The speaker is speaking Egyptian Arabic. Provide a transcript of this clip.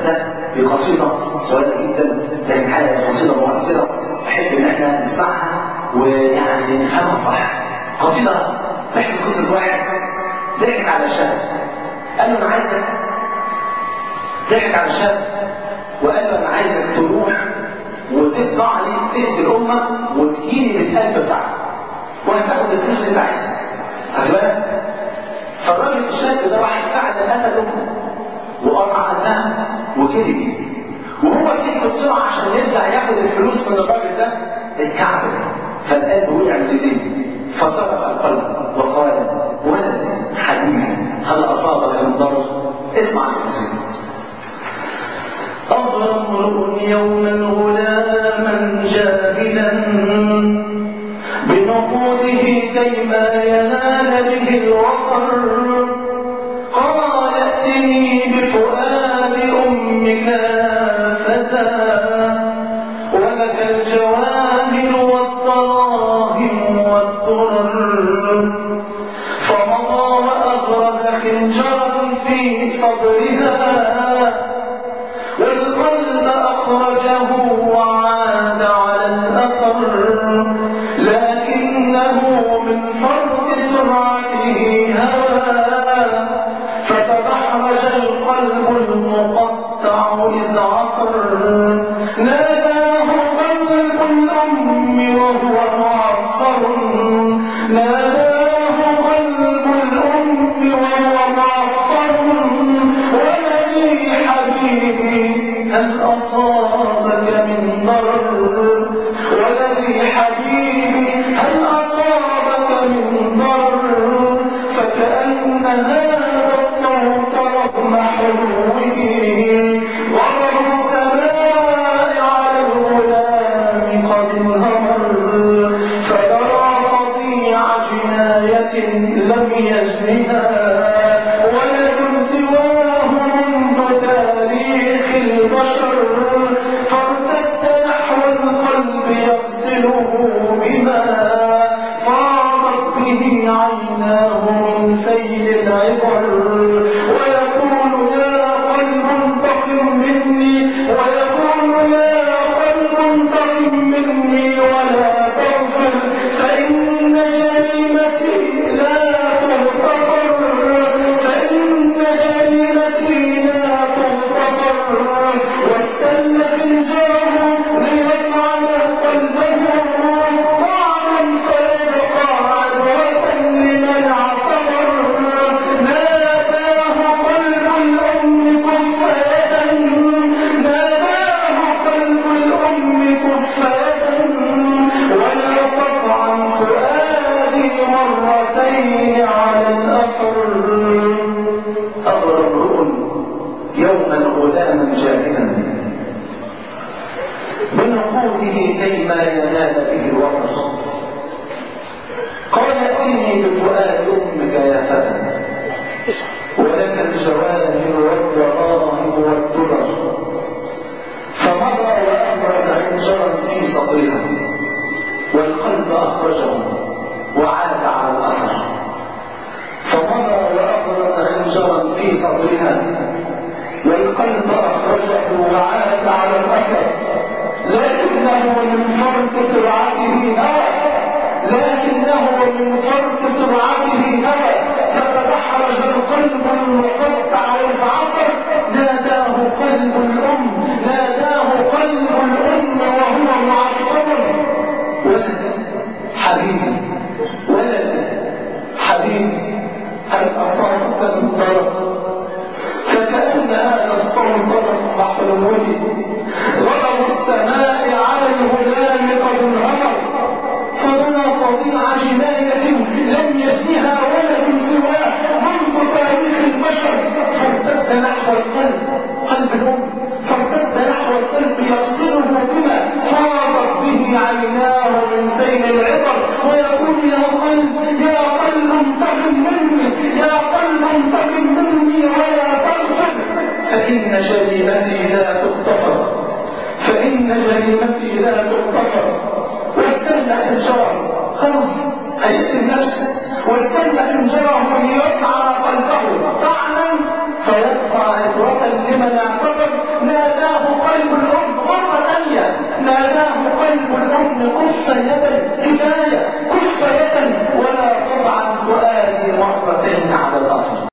ده بقصيدة صغيرة جدا لكن حاجة قصيدة مؤثرة أحب إن احنا نسمعها ويعني نفهمها صح. قصيدة تحكي قصة واحد ضحك على شاب قال له أنا عايزك ضحك على شاب وقال له أنا عايزك تروح وتطلع لي تقتل أمك وتجيني من القلب بتاعك وهتاخد الفلوس اللي أنت عايزها. خد بالك؟ فالراجل الشاب ده راح فعلا قتل أمه وقطع عنها وكذب وهو كذب بسرعه عشان يرجع ياخد الفلوس من الراجل ده اتكعبل فالقلب وقع من ايديه فصرف القلب وقال ولدي حبيبي هل اصابك من ضرر؟ اسمع القصيده أضرب امرؤ يوما غلاما جاهلا بنقوده كيما ينال به الوقر قال ائتني بفؤاد أمك يا فتى ولك الجواهر والطراهم والدرر فمضى وأغرز خنجرا في صدرها والقلب أخرجه وعاد على الأثر لكنه من فرط سرعته هوى فتدحرج القلب المقطع إذ عثر ناداه قلب الأم وهو معصر ناداه قلب الأم وهو معصر ولدي حبيبي هل أصابك من ضرر ولدي حبيبي هل أصابك من ضرر فكأن هذا الصوت رغم حلوه ضرب السماء على الغلام قد انهمر فيرى قطيع جناية لم يجنها ولد سواه منذ تاريخ البشر فارتد نحو القلب يغسله بما فاضت به عيناه من سيل العبر ويقول يا قلب انتقم مني ويقول يا قلب انتقم مني ولا تغفر فإن جريمتي لا تغتفر فإن جريمتي لا تغتفر واستل فنجانه ليطعن قلبه طعنا فيبقى عدوة لمن اعتبر ناداه قلب الأم كفاية ناداه قلب الأم كفاية وليقف عن فؤادي مرتين على الأثر أضرب امرؤ يوما غلاما جاهلا بنقوده كيما ينال به الوقت قال ائتني بفؤاد امك يا فتى ولك الجواهر والدراهم والدرر فمضى وأبرز عنجرا في صدرها والقلب أخرجه وعاد على الأثر فمضى وأبرز عنجرا في صدرها والقلب أخرجه وعاد على الأثر لكنه من فرط سرعته هوى لكنه من فرط سرعته هوى فتدحرج القلب المقطع والعصر ناداه قلب الأم ناداه قلب الأم وهو معصب ولدي حبيبي ولدي حبيبي هل أصابك من ضرر فكأن هذا الصوت ضرب محلوه غضب السماء على الغلام قد انهمر فبنى قطيع جناية لم يسنها ولد سواه منذ تاريخ البشر فارتد نحو القلب قلب الأم فارتد نحو القلب يغسله بما فاضت به عيناه من سيل العطر ويقول يا قلب يا قلب انتقم مني يا قلب انتقم مني ولا تغفر فإن جريمتي لا تغتفر فإن جريمتي لا تغتفر واستنى حجاره خلاص هيقتل نفسه واستنى حجاره ليطعن